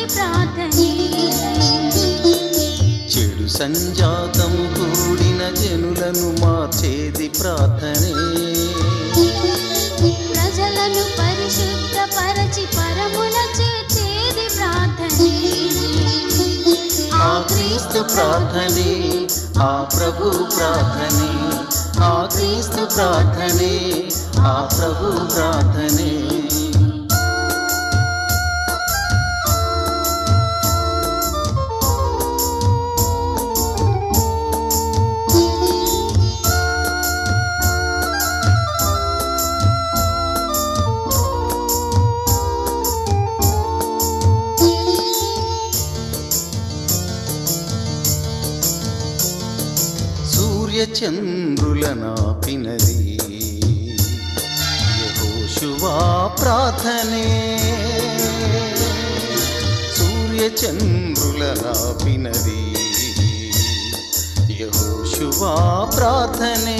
ప్రార్థనే చెడు సంజాతం కూడిన జనులను మార్చేది ప్రార్థనే ప్రజలను పరిశుద్ధ పరచి పరమున చేర్చేది ప్రార్థనే ఆ క్రీస్తు ప్రార్థనే ఆ ప్రభు ప్రార్థనే ఆ క్రీస్తు ప్రార్థనే ఆ ప్రభు ప్రార్థనే సూర్య చంద్రుల నాపినది యెహోషువా ప్రార్థనే సూర్య చంద్రుల నాపినది యెహోషువా ప్రార్థనే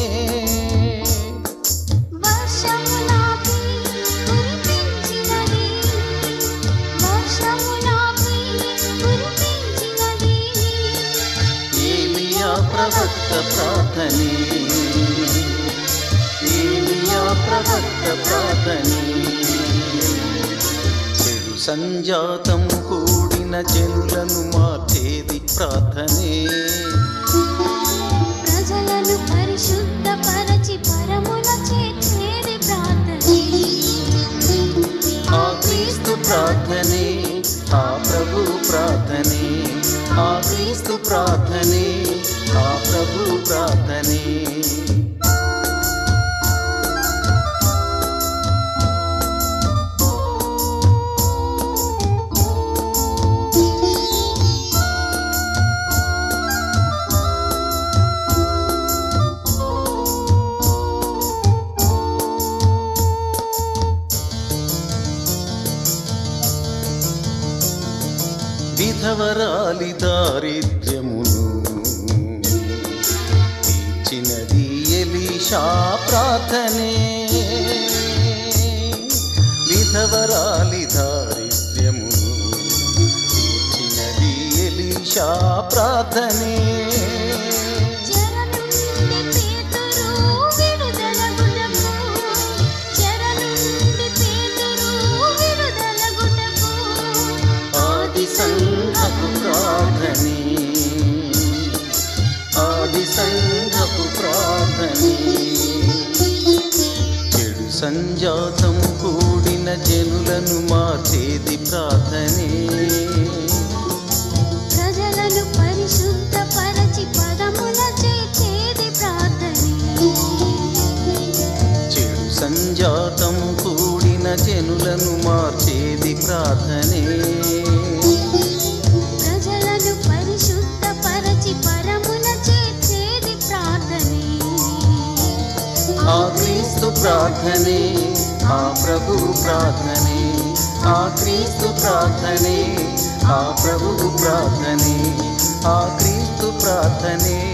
వర్షము నాపై కురిపించినది వర్షము నాపై కురిపించినది ఏలియా ప్రవక్త ప్రార్థనే ఏలియా ప్రవక్త ప్రార్థనే చెడు సంజాతం కూడిన జనులను మార్చేది ప్రార్థనే ప్రజలను పరిశుద్ధ పరచి పరమున చేర్చేది ప్రార్థనే ఆ క్రీస్తు ప్రార్థనే ఆ ప్రభు ప్రార్థనే ఆ క్రీస్తు ప్రార్థనే ఆ ప్రభు ప్రార్థనే విధవరాలి దారిద్ర్యమును తీర్చినది ఎలీషా ప్రార్థనే విధవరాలి దారిద్ర్యమును తీర్చినది ఎలీషా ప్రార్థనే చెర నుండి పేతురు విడుదలగుటకు చెర నుండి పేతురు విడుదలగుటకు ఆది సంఘపు ప్రార్థనే ఆది సంఘపు ప్రార్థనే చెడు సంజాతం కూడిన జనులను మార్చేది ప్రార్థనే ప్రజలను పరిశుద్ధ పరచి పదమున చేర్చేది ప్రార్థనే చెడు సంజాతం కూడిన జనులను మార్చేది ప్రార్థనే ప్రజలను పరిశుద్ధ పరచి పరమున చేర్చేది ప్రార్థనే ఆ క్రీస్తు ప్రార్థనే ఆ ప్రభు ప్రార్థనే ఆ క్రీస్తు ప్రార్థనే ఆ ప్రభు ప్రార్థనే ఆ క్రీస్తు ప్రార్థనే